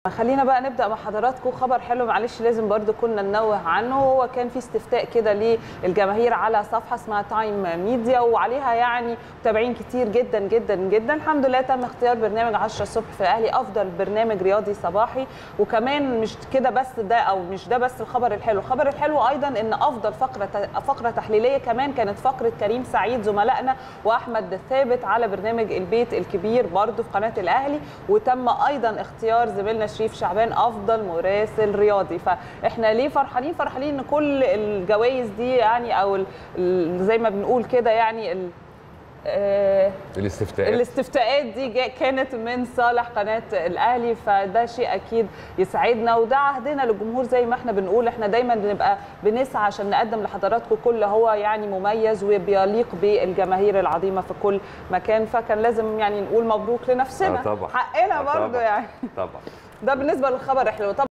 خلينا بقى نبدا مع حضراتكم خبر حلو معلش لازم برضو كنا ننوه عنه هو كان في استفتاء كده للجماهير على صفحه اسمها تايم ميديا وعليها يعني متابعين كتير جدا جدا جدا الحمد لله تم اختيار برنامج 10 الصبح في الاهلي افضل برنامج رياضي صباحي وكمان مش كده بس ده او مش ده بس الخبر الحلو الخبر الحلو ايضا ان افضل فقره فقره تحليليه كمان كانت فقره كريم سعيد زملائنا واحمد ثابت على برنامج البيت الكبير برضو في قناه الاهلي وتم ايضا اختيار زميلنا شريف شعبان افضل مراسل رياضي فاحنا ليه فرحانين فرحانين ان كل الجوائز دي يعني او زي ما بنقول كده يعني ال آه الاستفتاءات الاستفتاءات دي كانت من صالح قناه الاهلي فده شيء اكيد يسعدنا وده عهدنا للجمهور زي ما احنا بنقول احنا دايما بنبقى بنسعى عشان نقدم لحضراتكم كل هو يعني مميز وبيليق بالجماهير العظيمه في كل مكان فكان لازم يعني نقول مبروك لنفسنا آه طبعا حقنا آه برضه طبعا. يعني طبعا ده بالنسبه للخبر الحلو